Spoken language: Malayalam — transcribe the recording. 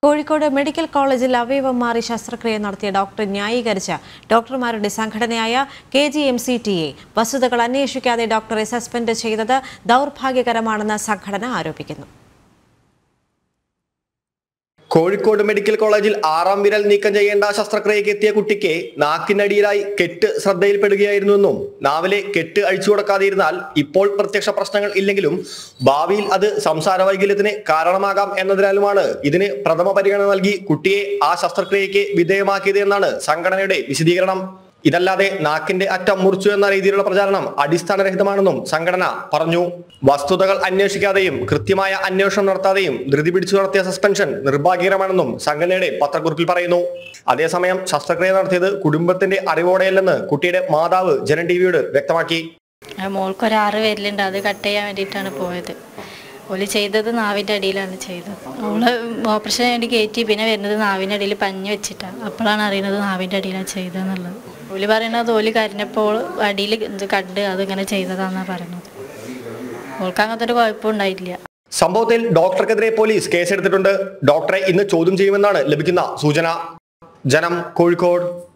കോഴിക്കോട് മെഡിക്കൽ കോളേജിൽ അവയവം മാറി ശസ്ത്രക്രിയ നടത്തിയ ഡോക്ടറെ ന്യായീകരിച്ച ഡോക്ടർമാരുടെ സംഘടനയായ K G M C T A വസ്തുതകൾ അന്വേഷിക്കാതെ ഡോക്ടറെ സസ്പെൻഡ് ചെയ്തത് ദൗർഭാഗ്യകരമാണെന്ന് സംഘടന ആരോപിക്കുന്നു കോഴിക്കോട് മെഡിക്കൽ കോളേജിൽ ആറാം വിരൽ നീക്കം ചെയ്യേണ്ട ശസ്ത്രക്രിയയ്ക്ക് എത്തിയ കുട്ടിക്ക് നാക്കിനടിയിലായി കെട്ട് ശ്രദ്ധയിൽപ്പെടുകയായിരുന്നുവെന്നും നാവിലെ കെട്ട് അഴിച്ചു കൊടുക്കാതിരുന്നാൽ ഇപ്പോൾ പ്രത്യക്ഷ പ്രശ്നങ്ങൾ ഇല്ലെങ്കിലും ഭാവിയിൽ അത് സംസാര വൈകല്യത്തിന് കാരണമാകാം എന്നതിനാലുമാണ് ഇതിന് പ്രഥമ പരിഗണന നൽകി കുട്ടിയെ ആ ശസ്ത്രക്രിയയ്ക്ക് വിധേയമാക്കിയത് എന്നാണ് സംഘടനയുടെ വിശദീകരണം ഇതല്ലാതെ നാക്കിന്റെ അറ്റം മുറിച്ചു എന്ന രീതിയിലുള്ള പ്രചാരണം അടിസ്ഥാനരഹിതമാണെന്നും സംഘടന പറഞ്ഞു വസ്തുതകൾ അന്വേഷിക്കാതെയും കൃത്യമായ അന്വേഷണം നടത്താതെയും ധൃതി പിടിച്ചു നടത്തിയ സസ്പെൻഷൻ നിർഭാഗ്യകരമാണെന്നും സംഘടനയുടെ പത്രക്കുറിപ്പിൽ പറയുന്നു അതേസമയം ശസ്ത്രക്രിയ നടത്തിയത് കുടുംബത്തിന്റെ അറിവോടെയല്ലെന്ന് കുട്ടിയുടെ മാതാവ് ജനൻ ടി വിയോട് വ്യക്തമാക്കി ആ മോൾക്ക് ഒരു ആറ് പേരിലുണ്ട് അത് കട്ട് ചെയ്യാൻ വേണ്ടിയിട്ടാണ് പോയത് ഓല് ചെയ്തത് നാവിൻ്റെ അടിയിലാണ് ചെയ്തത് ഓള് ഓപ്പറേഷൻ വേണ്ടി കയറ്റി പിന്നെ വരുന്നത് നാവിൻ്റെ അടിയിൽ പഞ്ഞ് വെച്ചിട്ടാണ് അപ്പോഴാണ് അറിയുന്നത് നാവിൻ്റെ അടിയിലാണ് ചെയ്തതെന്നുള്ളത് ഓല് പറയണത് ഓല് കരഞ്ഞപ്പോൾ അടിയിൽ ഇത് കണ്ട് അതിങ്ങനെ ചെയ്തതാണെന്നാണ് പറയുന്നത് ഓൾക്ക് അങ്ങനത്തെ ഒരു കുഴപ്പം ഉണ്ടായില്ല സംഭവത്തിൽ ഡോക്ടർക്കെതിരെ പോലീസ് കേസെടുത്തിട്ടുണ്ട് ഡോക്ടറെ ഇന്ന് ചോദ്യം ചെയ്യുമെന്നാണ് ലഭിക്കുന്ന സൂചന ജനം കോഴിക്കോട്